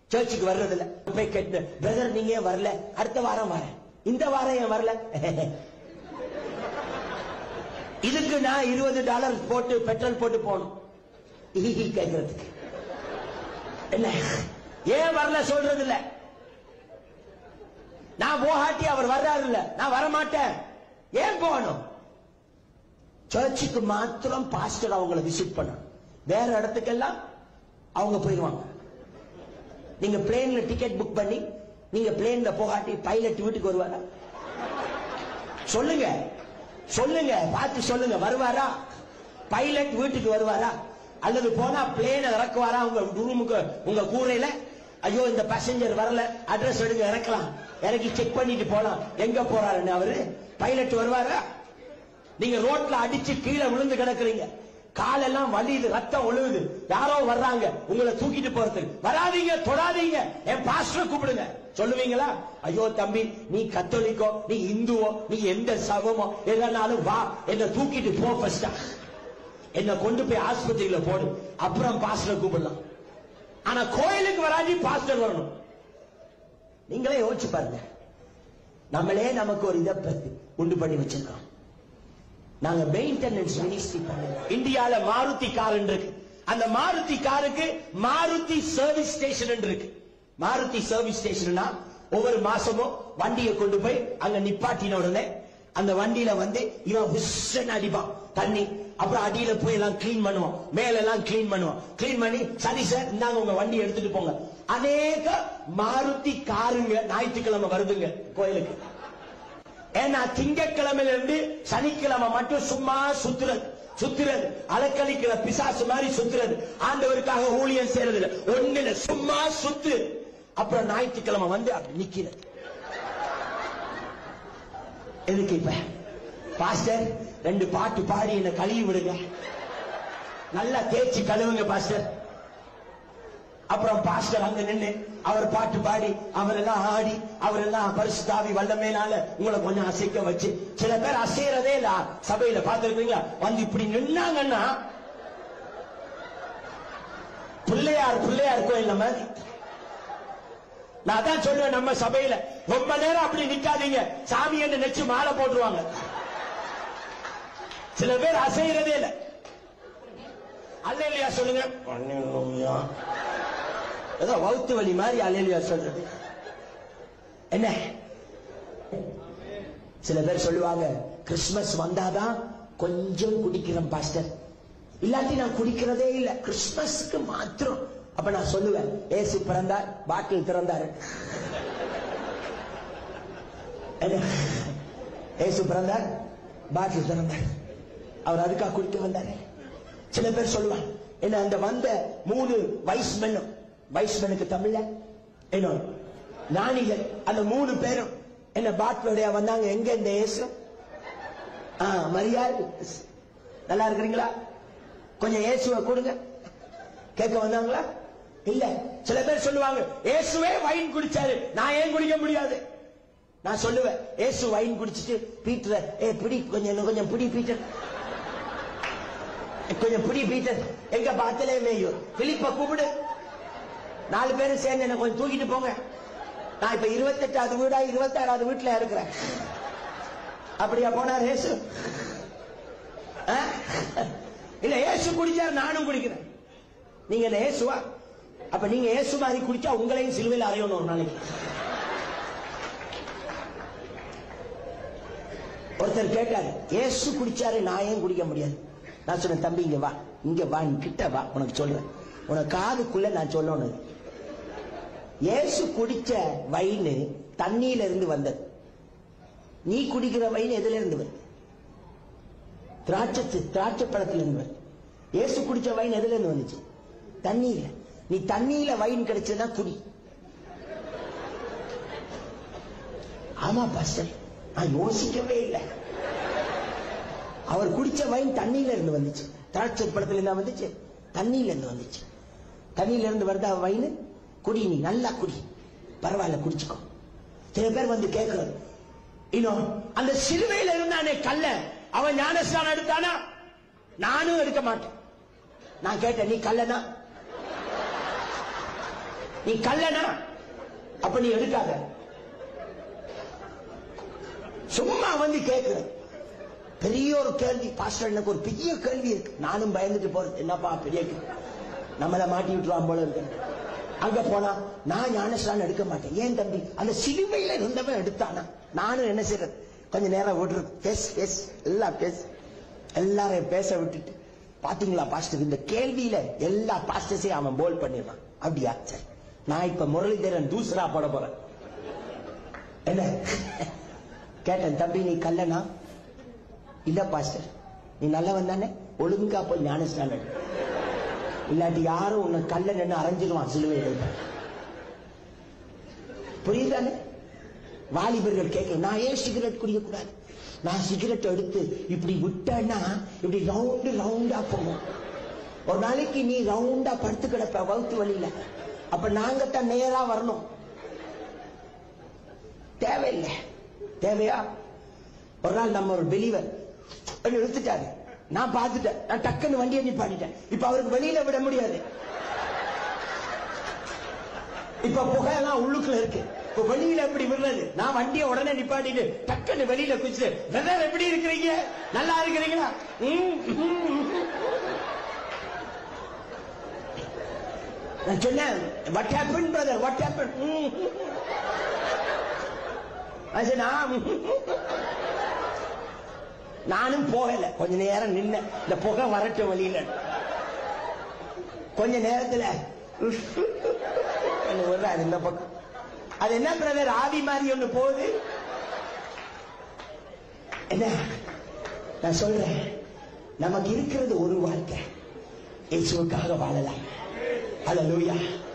சர்ச்சுக்கு வர்றதில்ல போய் கேட்டு பிரதர் நீங்க ஏன் வரல அடுத்த வாரம் வரேன் இந்த வாரம் ஏன் வரல இதுக்கு நான் இருபது டாலர் போட்டு பெட்ரோல் போட்டு போகணும் ஈஹி கேட்கறதுக்கு என்ன ஏன் வரல சொல்றது இல்ல நான் போகாட்டி அவர் வர்றாரு இல்ல நான் வரமாட்டேன் ஏன் போகணும் சர்ச்சுக்கு மாத்திரம் பாஸ்டர் அவங்கள விசிட் பண்ணணும் வேற இடத்துக்கெல்லாம் அவங்க போயிடுவாங்க நீங்க பிளேன்ல டிக்கெட் புக் பண்ணி நீங்க பிளேன்ல போகாட்டி பைலட் வீட்டுக்கு வருவாரா சொல்லுங்க சொல்லுங்க பார்த்து சொல்லுங்க வருவாரா பைலட் வீட்டுக்கு வருவாரா அல்லது போனா பிளேன இறக்குவாரா உங்க ரூமுக்கு உங்க கூரையில ஐயோ இந்த பேசஞ்சர் வரல அட்ரஸ் எடுங்க இறக்கலாம் இறக்கி செக் பண்ணிட்டு போலாம் எங்க போறாருன்னு அவரு பைலட் வருவாரா நீங்க ரோட்ல அடிச்சு கீழே விழுந்து கிடக்குறீங்க காலெல்லாம் வலியுது ரத்தம் ஒழுகுது யாரோ வர்றாங்க உங்களை தூக்கிட்டு போறதுக்கு வராதீங்க தொடாதீங்க என் பாஸ்டர் கூப்பிடுங்க சொல்லுவீங்களா ஐயோ தம்பி நீ கத்தோலிக்கோ நீ இந்துவோ நீ எந்த சவமோ எதனாலும் வா என்ன தூக்கிட்டு போ ஃபர்ஸ்டா என்ன கொண்டு போய் ஆஸ்பத்திரியில போடு அப்புறம் பாஸ்டர் கூப்பிடலாம் ஆனா கோயிலுக்கு வராட்டி பாஸ்டர் வரணும் நீங்களே யோசிச்சு பாருங்க நம்மளே நமக்கு ஒரு இதை பத்தி உண்டு பண்ணி வச்சிருக்கோம் நாங்க மெயின்டெனன்ஸ் மினிஸ்ட்ரி பண்ணுவோம் இந்தியால மாருதி கார் இருக்கு அந்த மாருதி காருக்கு மாருதி சர்வீஸ் ஸ்டேஷன் இருக்கு மாருதி சர்வீஸ் ஸ்டேஷன்னா ஒவ்வொரு மாசமும் வண்டியை கொண்டு போய் அங்க நிப்பாட்டின உடனே அந்த வண்டியில வந்து இவன் விசன் அடிப்பான் தண்ணி அப்புறம் அடியில போய் எல்லாம் கிளீன் பண்ணுவோம் மேல எல்லாம் கிளீன் பண்ணுவோம் கிளீன் பண்ணி சரி சார் இந்தாங்க உங்க வண்டி எடுத்துட்டு போங்க அநேக மாருதி காருங்க ஞாயிற்றுக்கிழமை வருதுங்க கோயிலுக்கு ஏன்னா திங்கக்கிழமையில இருந்து சனிக்கிழமை மட்டும் சும்மா சுத்துறது சுத்துறது அலக்கழிக்கிற பிசாசு மாதிரி சுத்துறது ஆண்டவருக்காக ஊழியம் செய்யறது இல்ல ஒண்ணு இல்ல சும்மா சுத்து அப்புறம் ஞாயிற்றுக்கிழமை வந்து அப்படி நிக்கிறது எதுக்கு இப்ப பாஸ்டர் ரெண்டு பாட்டு பாடி என்ன கழுவி விடுங்க நல்லா தேய்ச்சி கழுவுங்க பாஸ்டர் அப்புறம் பாஸ்டர் அங்க நின்னு அவர் பாட்டு பாடி அவரெல்லாம் ஆடி அவரெல்லாம் பரிசுத்தாவி வல்லமேனால உங்களை கொஞ்சம் அசைக்க வச்சு சில பேர் அசையறதே இல்ல சபையில பாத்துருக்கீங்களா வந்து இப்படி நின்னாங்கன்னா பிள்ளையார் பிள்ளையார் கோயில் மாதிரி நான் தான் சொல்லுவேன் நம்ம சபையில ரொம்ப நேரம் அப்படி நிக்காதீங்க சாமி என்று நெச்சு மாலை போட்டுருவாங்க சில பேர் அசையறதே இல்ல அல்ல இல்லையா சொல்லுங்க அல்லேலூயா. ஏதோ வவுத்து வலி மாதிரி அலையிலியா சொல்றது என்ன சில பேர் சொல்லுவாங்க கிறிஸ்துமஸ் வந்தாதான் கொஞ்சம் குடிக்கிறேன் பாஸ்டர் இல்லாட்டி நான் குடிக்கிறதே இல்ல கிறிஸ்துமஸ்க்கு மாத்திரம் அப்ப நான் சொல்லுவேன் ஏசு பிறந்தார் பாட்டில் திறந்தாரு என்ன? ஏசு பிறந்தார் பாட்டில் திறந்தார் அவர் அதுக்காக குடிக்க வந்தாரு சில பேர் சொல்லுவாங்க என்ன அந்த வந்த மூணு வைஸ்மென்னும் வைஸ்மெனுக்கு தமிழ்ல என்ன ஞானிகள் அந்த மூணு பேரும் என்ன பாட்டிலோடைய வந்தாங்க எங்க இந்த இயேசு ஆ மரியாள் நல்லா இருக்கிறீங்களா கொஞ்சம் இயேசுவை கொடுங்க கேட்க வந்தாங்களா இல்ல சில பேர் சொல்லுவாங்க இயேசுவே வைன் குடிச்சாரு நான் ஏன் குடிக்க முடியாது நான் சொல்லுவேன் இயேசு வைன் குடிச்சிட்டு பீட்டர் ஏ பிடி கொஞ்சம் கொஞ்சம் பிடி பீட்டர் கொஞ்சம் பிடி பீட்டர் எங்க பார்த்தலே மேயும் பிலிப்ப கூப்பிடு நாலு பேரும் சேர்ந்து என்ன கொஞ்சம் தூக்கிட்டு போங்க நான் இப்ப இருபத்தெட்டாவது வீடா இருபத்தாறாவது வீட்டுல இருக்கிறேன் அப்படியா போனார் ஏசு ஆ? இல்ல ஏசு குடிச்சார் நானும் குடிக்கிறேன் நீங்க என்ன ஏசுவா அப்ப நீங்க ஏசு மாதிரி குடிச்சா உங்களையும் சிலுவையில் அறையணும் ஒரு நாளைக்கு ஒருத்தர் கேட்டாரு ஏசு குடிச்சாரு நான் ஏன் குடிக்க முடியாது நான் சொன்னேன் தம்பி இங்க வா இங்க வா நீ கிட்ட வா உனக்கு சொல்றேன் உனக்கு காதுக்குள்ள நான் சொல்லணும் இயேசு குடிச்ச வைன் தண்ணியில இருந்து வந்தது நீ குடிக்கிற வைன் எதுல இருந்து வருது திராட்சை திராட்சை பழத்துல இருந்து வருது இயேசு குடிச்ச வைன் எதுல இருந்து வந்துச்சு தண்ணியில நீ தண்ணியில வைன் கிடைச்சதுன்னா குடி ஆமா பாஸ்டர் நான் யோசிக்கவே இல்லை அவர் குடிச்ச வைன் தண்ணியில இருந்து வந்துச்சு திராட்சை பழத்துல இருந்தா வந்துச்சு தண்ணியில இருந்து வந்துச்சு தண்ணியில இருந்து வருதா வைன் குடி நீ நல்லா குடி பரவாயில்ல குடிச்சுக்கோ சில பேர் வந்து கேட்கறது இன்னும் அந்த சிலுவையில இருந்தானே கல்ல அவன் ஞானஸ்தானம் எடுத்தானா நானும் எடுக்க மாட்டேன் நான் கேட்டேன் நீ கல்லனா நீ கல்லனா அப்ப நீ எடுக்காத சும்மா வந்து கேட்கிற பெரிய ஒரு கேள்வி பாஸ்டர் எனக்கு ஒரு பெரிய கேள்வி இருக்கு நானும் பயந்துட்டு போறது என்னப்பா பெரிய கேள்வி நம்மள மாட்டி விட்டுருவான் போல இருக்கு அங்க போனா நான் ஞானஸ்தானம் எடுக்க மாட்டேன் ஏன் தம்பி அந்த சிலுவையில இருந்தவன் எடுத்தானா நானும் என்ன செய்யறது கொஞ்ச நேரம் விடுறது பேசு பேசு எல்லாம் பேசு எல்லாரையும் பேச விட்டுட்டு பாத்தீங்களா பாஸ்டர் இந்த கேள்வியில எல்லா பாஸ்டர்ஸையும் அவன் போல் பண்ணிடுறான் அப்படியா சரி நான் இப்ப முரளிதரன் தூசரா போட போறேன் என்ன கேட்டேன் தம்பி நீ கல்லனா இல்ல பாஸ்டர் நீ நல்லவன் தானே ஒழுங்கா போய் ஞானஸ்தானம் எடு. இல்லாட்டி யாரும் உன்னை கல்ல நின்று அரைஞ்சிருவான் சிலுவையில் புரியுதானே வாலிபர்கள் கேட்க நான் ஏன் சிகரெட் குடிக்க கூடாது நான் சிகரெட் எடுத்து இப்படி விட்டேன்னா இப்படி ரவுண்டு ரவுண்டா போகும் ஒரு நாளைக்கு நீ ரவுண்டா படுத்து கிடப்ப வகுத்து வழியில அப்ப நாங்க தான் நேரா வரணும் தேவையில்லை தேவையா ஒரு நாள் நம்ம ஒரு பெலிவர் இழுத்துட்டாரு நான் பார்த்துட்டேன் நான் டக்குன்னு வண்டியை நிப்பாட்டிட்டேன் இப்ப அவருக்கு வெளியில விட முடியாது இப்ப புகையெல்லாம் உள்ளுக்குள்ள இருக்கு இப்ப வெளியில எப்படி விடுறது நான் வண்டியை உடனே நிப்பாட்டிட்டு டக்குன்னு வெளியில குச்சிட்டு பிரதர் எப்படி இருக்கிறீங்க நல்லா இருக்கிறீங்களா ம், ம். நான் சொன்னேன் what happen brother what happen நான் நானும் போகல கொஞ்ச நேரம் நின்ன இந்த புகை வரட்டும் வழியில கொஞ்ச நேரத்துல ஒண்ணு வருது, அது இந்த பக்கம் அது என்ன பிரதர் ஆவி மாதிரி ஒண்ணு போகுது என்ன நான் சொல்றேன் நமக்கு இருக்கிறது ஒரு வாழ்க்கை இயேசுவுக்காக வாழலாம் அல்லேலூயா